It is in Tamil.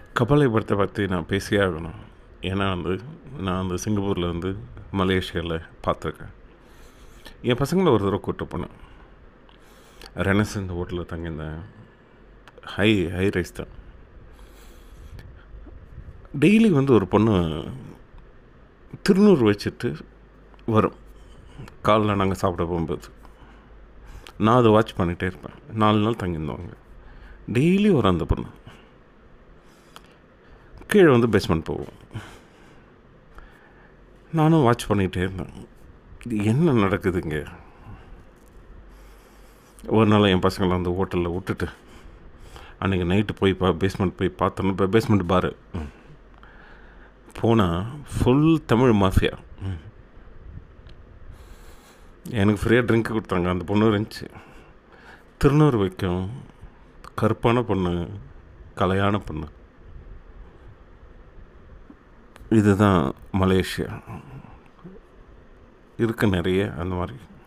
கபாலயபுரத்தை பற்றி நான் பேசியே ஆகணும் ஏன்னா வந்து நான் வந்து சிங்கப்பூரில் வந்து மலேசியாவில் பார்த்துருக்கேன் என் பசங்களை ஒரு தடவை கூப்பிட்டு போனேன் ரெனஸ் இந்த ஹோட்டலில் தங்கியிருந்தேன் ஹை ஹை ரைஸ் தான் டெய்லி வந்து ஒரு பொண்ணு திருநூறு வச்சுட்டு வரும் காலைல நாங்கள் சாப்பிட போகும்போது நான் அதை வாட்ச் பண்ணிகிட்டே இருப்பேன் நாலு நாள் தங்கியிருந்தவங்க டெய்லி வரும் அந்த பொண்ணு கீழே வந்து பேஸ்மெண்ட் போவோம் நானும் வாட்ச் பண்ணிக்கிட்டே இருந்தேன் இது என்ன நடக்குதுங்க ஒரு நாள் என் பசங்களை அந்த ஹோட்டலில் விட்டுட்டு அன்றைக்கி நைட்டு போய் பா பேஸ்மெண்ட் போய் பார்த்தோன்னா இப்போ பேஸ்மெண்ட் பாரு போனால் ஃபுல் தமிழ் மாஃபியா எனக்கு ஃப்ரீயாக ட்ரிங்க் கொடுத்தாங்க அந்த பொண்ணு இருந்துச்சு திருநூறு வைக்கும் கருப்பான பொண்ணு கலையான பொண்ணு இதுதான் மலேசியா இருக்கு நிறைய அந்த மாதிரி